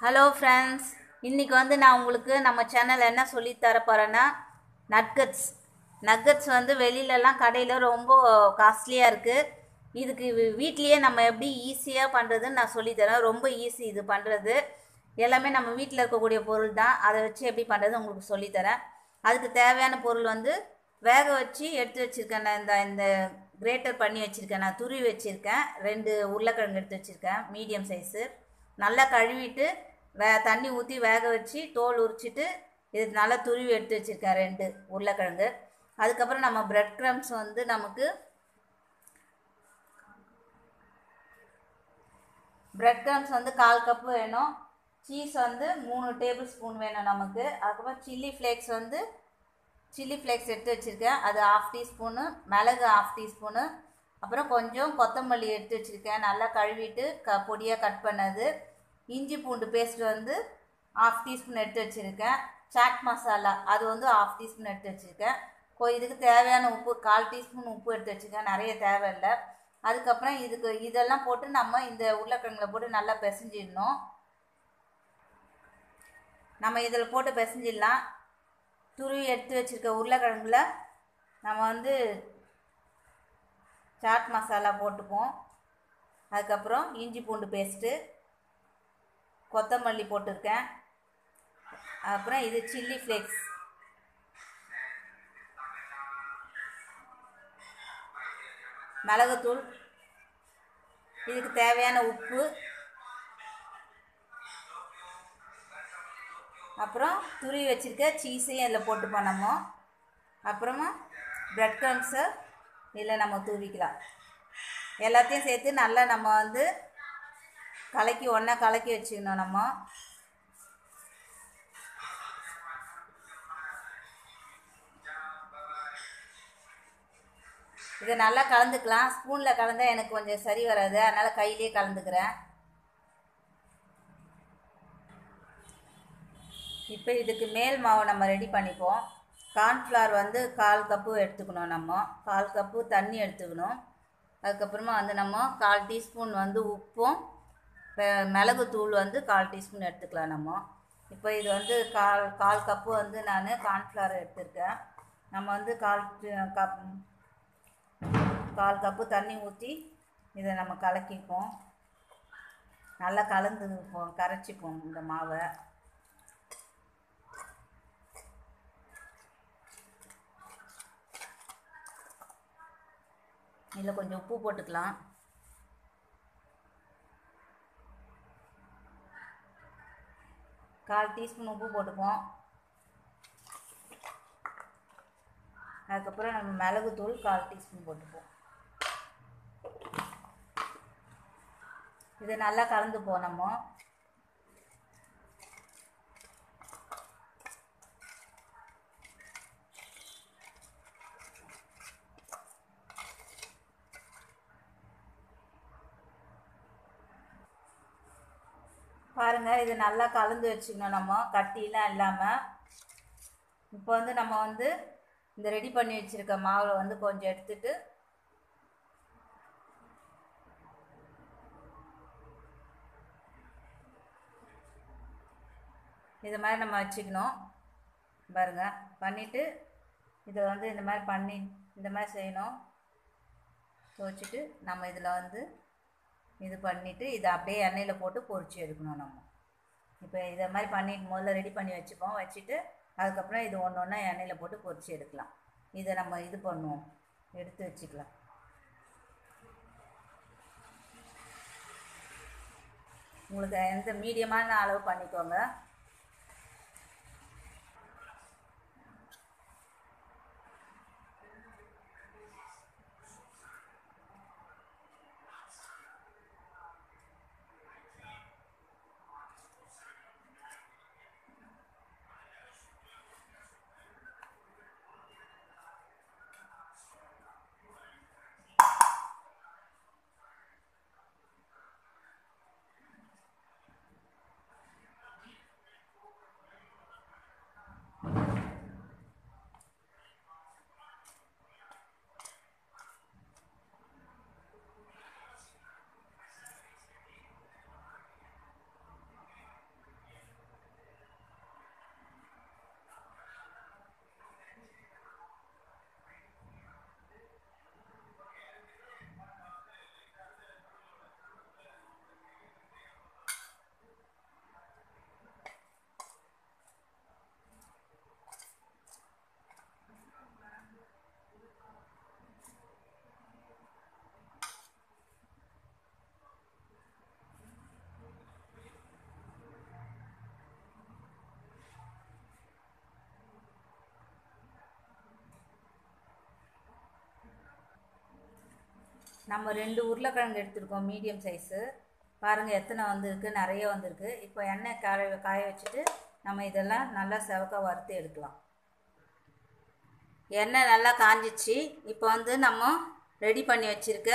hello friends இன்றைக்கி வந்து நான் உங்களுக்கு நம்ம சேனல் என்ன சொல்லி தர போகிறேன்னா நட்கட்ஸ் நக்கட்ஸ் வந்து வெளியிலலாம் கடையில் ரொம்ப காஸ்ட்லியாக இருக்குது இதுக்கு வீ- வீட்லேயே நம்ம எப்படி ஈஸியாக பண்ணுறதுன்னு நான் சொல்லித்தரேன் ரொம்ப ஈஸி இது பண்ணுறது எல்லாமே நம்ம வீட்டில் இருக்கக்கூடிய பொருள் தான் அதை வச்சு எப்படி பண்ணுறது உங்களுக்கு சொல்லித்தரேன் அதுக்கு தேவையான பொருள் வந்து வேக வச்சு எடுத்து வச்சுருக்கேன் நான் இந்த இந்த கிரேட்டர் பண்ணி வச்சுருக்கேன் நான் துருவி வச்சுருக்கேன் ரெண்டு உருளைக்கிழங்கு எடுத்து வச்சுருக்கேன் மீடியம் சைஸு நல்லா கழுவிட்டு வே தண்ணி ஊற்றி வேக வச்சு தோல் உரிச்சிட்டு இது நல்லா துருவி எடுத்து வச்சுருக்கேன் ரெண்டு உருளைக்கிழங்கு அதுக்கப்புறம் நம்ம பிரெட் க்ரம்ஸ் வந்து நமக்கு பிரெட் க்ரம்ஸ் வந்து கால் கப்பு வேணும் சீஸ் வந்து மூணு டேபிள் ஸ்பூன் வேணும் நமக்கு அதுக்கப்புறம் சில்லி ஃப்ளேக்ஸ் வந்து சில்லி ஃப்ளேக்ஸ் எடுத்து வச்சுருக்கேன் அது ஆஃப் டீஸ்பூனு மிளகு ஆஃப் டீஸ்பூனு அப்புறம் கொஞ்சம் கொத்தமல்லி எடுத்து வச்சுருக்கேன் நல்லா கழுவிட்டு க பொடியாக கட் பண்ணது இஞ்சி பூண்டு பேஸ்ட் வந்து ஆஃப் டீஸ்பூன் எடுத்து வச்சுருக்கேன் சாட் மசாலா அது வந்து ஆஃப் டீஸ்பூன் எடுத்து வச்சுருக்கேன் கொ இதுக்கு தேவையான உப்பு கால் டீஸ்பூன் உப்பு எடுத்து வச்சுருக்கேன் நிறைய தேவையில்லை அதுக்கப்புறம் இதுக்கு இதெல்லாம் போட்டு நம்ம இந்த உருளைக்கிழங்குல போட்டு நல்லா பிசைஞ்சிடணும் நம்ம இதில் போட்டு பிசைஞ்சிடலாம் துருவி எடுத்து வச்சுருக்க உருளைக்கிழங்குல நம்ம வந்து சாட் மசாலா போட்டுப்போம் அதுக்கப்புறம் இஞ்சி பூண்டு பேஸ்ட்டு கொத்தமல்லி போட்டிருக்கேன் அப்புறம் இது சில்லி ஃப்ளேக்ஸ் மிளகுத்தூள் இதுக்கு தேவையான உப்பு அப்புறம் துருவி வச்சுருக்க சீஸையும் இதில் போட்டுப்போம் நம்ம அப்புறமா பிரெட் க்ரம்ஸை இதில் நம்ம தூவிக்கலாம் எல்லாத்தையும் சேர்த்து நல்லா நம்ம வந்து கலக்கி ஒன்றா கலக்கி வச்சுக்கணும் நம்ம இதை நல்லா கலந்துக்கலாம் ஸ்பூனில் கலந்தால் எனக்கு கொஞ்சம் சரி வராது அதனால் கையிலே கலந்துக்கிறேன் இப்போ இதுக்கு மேல் மாவு நம்ம ரெடி பண்ணிப்போம் கார்ன்ஃப்ளவர் வந்து கால் கப்பு எடுத்துக்கணும் நம்ம கால் கப்பு தண்ணி எடுத்துக்கணும் அதுக்கப்புறமா வந்து நம்ம கால் டீஸ்பூன் வந்து உப்பும் பெ- மிளகுத்தூள் வந்து கால் டீஸ்பூன் எடுத்துக்கலாம் நம்ம இப்போ இது வந்து கால் கால் கப்பு வந்து நான் கார்ன்ஃப்ளவர் எடுத்திருக்கேன் நம்ம வந்து கால் டி- கப் கால் கப்பு தண்ணி ஊற்றி இதை நம்ம கலக்கிப்போம் நல்லா கலந்துப்போம் கரைச்சிப்போம் இந்த மாவை இதில் கொஞ்சம் உப்பு போட்டுக்கலாம் கால் டீஸ்பூன் உப்பு போட்டுப்போம் அதுக்கப்புறம் நம்ம மிளகுத்தூள் கால் டீஸ்பூன் போட்டுப்போம் இதை நல்லா கலந்துப்போம் நம்ம பாருங்கள் இது நல்லா கலந்து வச்சுக்கணும் நம்ம கட்டிலாம் இல்லாமல் இப்போ வந்து நம்ம வந்து இந்த ரெடி பண்ணி வச்சுருக்க மாவில் வந்து கொஞ்சம் எடுத்துட்டு இது மாதிரி நம்ம வச்சுக்கணும் பாருங்க பண்ணிவிட்டு இதை வந்து இந்த மாதிரி பண்ணி இந்த மாதிரி செய்யணும் துவச்சிட்டு நம்ம இதில் வந்து இது பண்ணிவிட்டு இதை அப்படியே எண்ணெயில் போட்டு பொரிச்சு எடுக்கணும் நம்ம இப்போ இதை மாதிரி பண்ணிட்டு முதல்ல ரெடி பண்ணி வச்சுப்போம் வச்சுட்டு அதுக்கப்புறம் இது ஒன்று ஒன்றா எண்ணெயில் போட்டு பொரிச்சு எடுக்கலாம் இதை நம்ம இது பண்ணுவோம் எடுத்து வச்சுக்கலாம் உங்களுக்கு எந்த மீடியமான அளவு பண்ணிக்கோங்க நம்ம ரெண்டு உருளைக்கிழங்கு எடுத்துருக்கோம் மீடியம் சைஸு பாருங்கள் எத்தனை வந்திருக்கு நிறைய வந்திருக்கு இப்போ எண்ணெய் காய காய வச்சுட்டு நம்ம இதெல்லாம் நல்லா செவக்க வறுத்து எடுக்கலாம் எண்ணெய் நல்லா காஞ்சிச்சு இப்போ வந்து நம்ம ரெடி பண்ணி வச்சுருக்க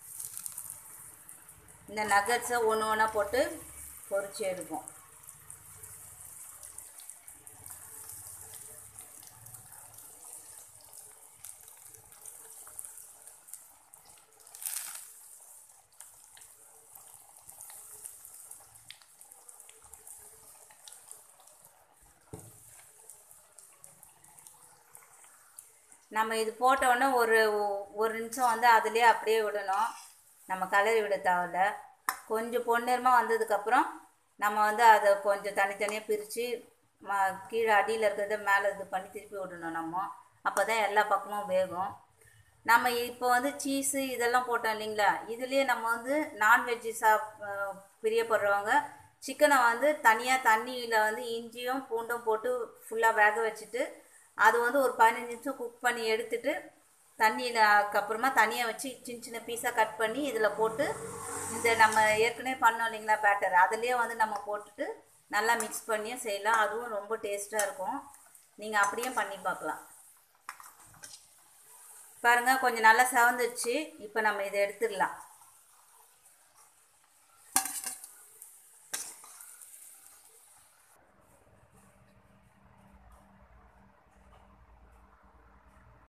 இந்த நகட்ஸை ஒன்று ஒன்றா போட்டு பொரிச்சு எடுப்போம் நம்ம இது போட்ட உடனே ஒரு ஒரு நிமிஷம் வந்து அதுலேயே அப்படியே விடணும் நம்ம கலரி விட தேவையில்ல கொஞ்சம் பொன்னிறமாக வந்ததுக்கப்புறம் நம்ம வந்து அதை கொஞ்சம் தனித்தனியாக பிரித்து ம கீழே அடியில் இருக்கிறத மேலே இது பண்ணி திருப்பி விடணும் நம்ம அப்போ தான் எல்லா பக்கமும் வேகும் நம்ம இப்போ வந்து சீஸு இதெல்லாம் போட்டோம் இல்லைங்களா இதுலேயே நம்ம வந்து நான்வெஜ்ஜு சாப் பிரியப்படுறவங்க சிக்கனை வந்து தனியாக தண்ணியில் வந்து இஞ்சியும் பூண்டும் போட்டு ஃபுல்லாக வேக வச்சுட்டு அது வந்து ஒரு பதினஞ்சு நிமிஷம் குக் பண்ணி எடுத்துட்டு தண்ணியில் அதுக்கப்புறமா தனியாக வச்சு சின்ன சின்ன பீஸாக கட் பண்ணி இதில் போட்டு இந்த நம்ம ஏற்கனவே பண்ணோம் இல்லைங்களா பேட்டர் அதுலேயே வந்து நம்ம போட்டுட்டு நல்லா மிக்ஸ் பண்ணியும் செய்யலாம் அதுவும் ரொம்ப டேஸ்ட்டாக இருக்கும் நீங்கள் அப்படியே பண்ணி பார்க்கலாம் பாருங்கள் கொஞ்சம் நல்லா செவந்துருச்சு இப்போ நம்ம இதை எடுத்துடலாம்